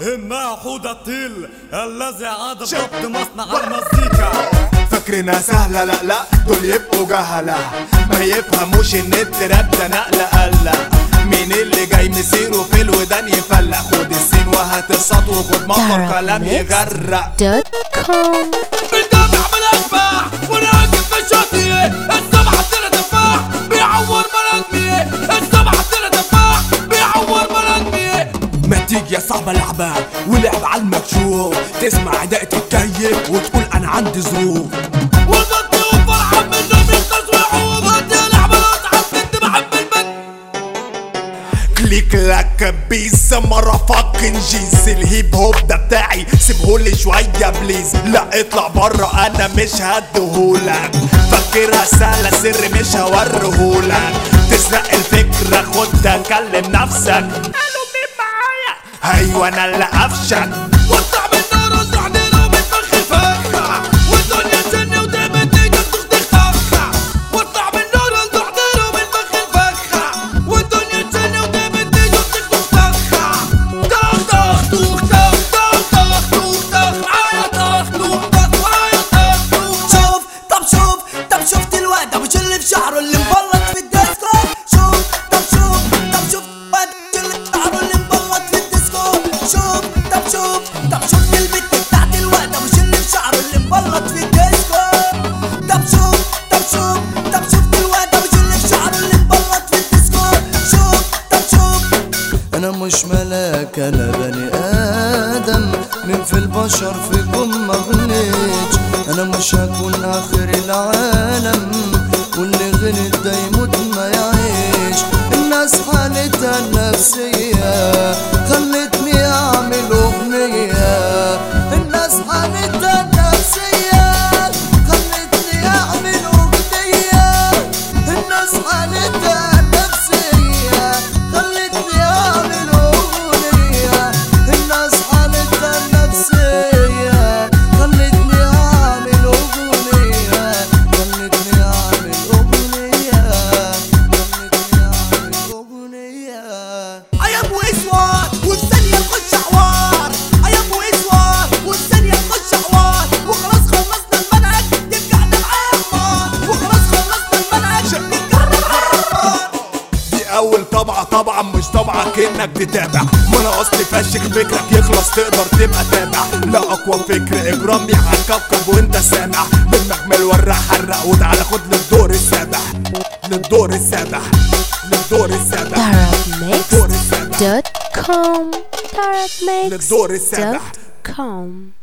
إنها حودة الطيل الذي عاد ضبط مصنع المزيكا فاكرينها سهلة لا لا دول يبقوا جهلة ما يفهموش ان التراب ده نقلة قلة مين اللي جاي مسيره في الودان يفلق خد السين وهات السطو وخد مطر كلام يغرق دوت كوم بندافع من الاشباح ونراقب في الشاطئ السبعة عندنا تفاح بيعور مرضمي السبعة عندنا تفاح بيعور مرضمي ما تيجي يا صاحب العباد ولعب على المكشوف تسمع دقة الكيف وتقول انا عندي ظروف وضدي وفرحان منهم يختصوا ضدي لعبة اصعب كنت بحب البنت كليك لك بيس مرة فاكن جيز الهيب هوب ده بتاعي سيبهولي شوية بليز لا اطلع برا انا مش هديهولك فاكرها سهلة سر مش هوريهولك تسرق الفكرة خدها كلم نفسك قالوا مين معايا ايوه انا اللي قفشك وطع من نار وزع ديره من فخ الفخة والدنيا تسني ودايما تيجي تخدخ فخة وطع من نار وزع ديره من فخ الفخة والدنيا تسني ودايما تيجي تخدخ فخة طخ طخ طخ طخ طخ طخ طخ طخ معايا طخ طخ طخ معايا طخ طخ شوف طب شوف طب شفت الواد ابو اللي في شعره اللي مبلط في الديسكو شوف طب شوف طب شوف الواد اللي في شعره اللي مبلط في الديسكو شوف طب شوف طب شفت البت بتاعت الواد ابو اللي في شعره اللي مبلط في الديسكو طب شوف طب شوف طب شفت الواد ابو اللي في شعره اللي مبلط في الديسكو شوف طب شوف انا مش ملاك انا بني ادم من في البشر فيكم مغنيتش انا مش هكون اخر العالم واللي غلط ده يموت ما يعيش الناس حالتها النفسية خلتني اعمل اغنية الناس حالتها النفسية خلتني اعمل اغنية الناس حالتها النفسية خلتني اعمل اغنية الناس حالتها النفسية خلتني اعمل اغنية خلتني اعمل اغنية خلتني اعمل اغنية ايام واسود وفي ثانية نخش حوار ايام واسود وفي ثانية نخش حوار وخلاص خلصنا المنهج ترجعنا معايا حمار وخلاص خلصنا المنهج ترجعنا معايا حمار دي اول طبعة طبعا مش طبعا كأنك بتتابع ما انا اصلي فشك فكرك يخلص تقدر تبقى تابع لا اقوى فكر اجرامي على الكوكب وانت سامع بالمجمل ورق حرق وتعالى خد للدور السابع للدور السابع للدور السابع Arabmix الدور السابع دوت كوم Arabmix للدور السابع دوت كوم